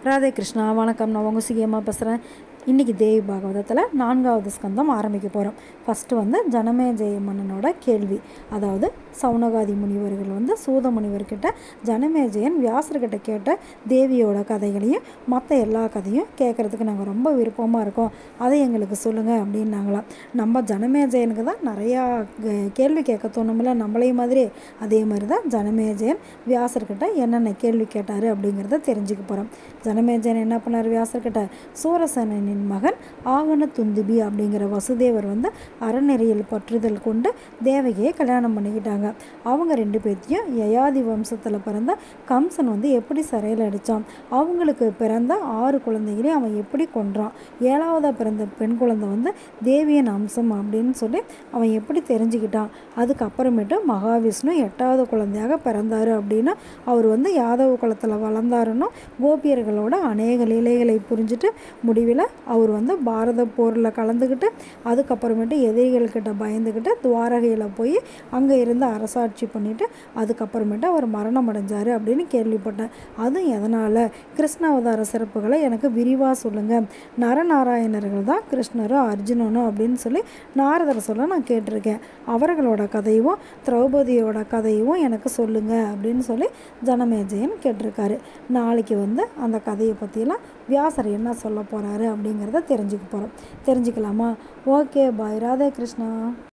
ராதே கிருஷ்ணா வணக்கம் நான் உங்கள் சிகியமாக பேசுகிறேன் இன்றைக்கி தேவி பாகவதத்தில் நான்காவது ஸ்கந்தம் ஆரம்பிக்க போகிறோம் ஃபஸ்ட்டு வந்து ஜனமேஜய மன்னனோட கேள்வி அதாவது சவுனகாதி முனிவர்கள் வந்து சூத முனிவர்கிட்ட ஜனமேஜயன் வியாசர்கிட்ட கேட்ட தேவியோட கதைகளையும் மற்ற எல்லா கதையும் கேட்குறதுக்கு நாங்கள் ரொம்ப விருப்பமாக இருக்கோம் அதை எங்களுக்கு சொல்லுங்கள் அப்படின்னாங்களாம் நம்ம ஜனமேஜயனுக்கு தான் நிறையா கே- கேள்வி கேட்க தோணுமில்ல நம்மளையும் மாதிரி அதே மாதிரி தான் ஜனமேஜயன் வியாசர்கிட்ட என்னென்ன கேள்வி கேட்டார் அப்படிங்கிறத தெரிஞ்சுக்க போகிறோம் ஜனமேஜயன் என்ன பண்ணார் வியாசர்கிட்ட சூரசேனனின் மகன் ஆவண துந்துபி அப்படிங்கிற வசுதேவர் வந்து அறநெறியில் பற்றுதல் கொண்டு தேவகியை கல்யாணம் பண்ணிக்கிட்டாங்க அவங்க ரெண்டு பேர்த்தையும் யயாதி வம்சத்தில் பிறந்த கம்சன் வந்து எப்படி சிறையில் அடித்தான் அவங்களுக்கு பிறந்த ஆறு குழந்தைகளையும் அவன் எப்படி கொன்றான் ஏழாவதாக பிறந்த பெண் குழந்தை வந்து தேவியின் அம்சம் அப்படின்னு சொல்லி அவன் எப்படி தெரிஞ்சுக்கிட்டான் அதுக்கப்புறமேட்டு மகாவிஷ்ணு எட்டாவது குழந்தையாக பிறந்தார் அப்படின்னு அவர் வந்து யாதவ குலத்தில் வளர்ந்தாருன்னு கோபியர்களோட அநேக லீலைகளை புரிஞ்சுட்டு முடிவில் அவர் வந்து பாரத போரில் கலந்துக்கிட்டு அதுக்கப்புறமேட்டு எதிரிகள்கிட்ட பயந்துக்கிட்டு துவாரகையில் போய் அங்கே இருந்து அரசாட்சி பண்ணிட்டு அதுக்கப்புறமேட்டு அவர் மரணம் அடைஞ்சார் அப்படின்னு கேள்விப்பட்டேன் அதுவும் எதனால் கிருஷ்ண அவதார சிறப்புகளை எனக்கு விரிவாக சொல்லுங்கள் நரநாராயணர்கள் தான் கிருஷ்ணரும் அர்ஜுனனும் அப்படின்னு சொல்லி நாரதர் சொல்ல நான் கேட்டிருக்கேன் அவர்களோட கதையும் திரௌபதியோட கதையும் எனக்கு சொல்லுங்கள் அப்படின்னு சொல்லி ஜனமேஜயன் கேட்டிருக்காரு நாளைக்கு வந்து அந்த கதையை பற்றியெல்லாம் வியாசர் என்ன சொல்ல போகிறாரு அப்படிங்கிறத தெரிஞ்சுக்க போகிறோம் தெரிஞ்சுக்கலாமா ஓகே பாய் ராதே கிருஷ்ணா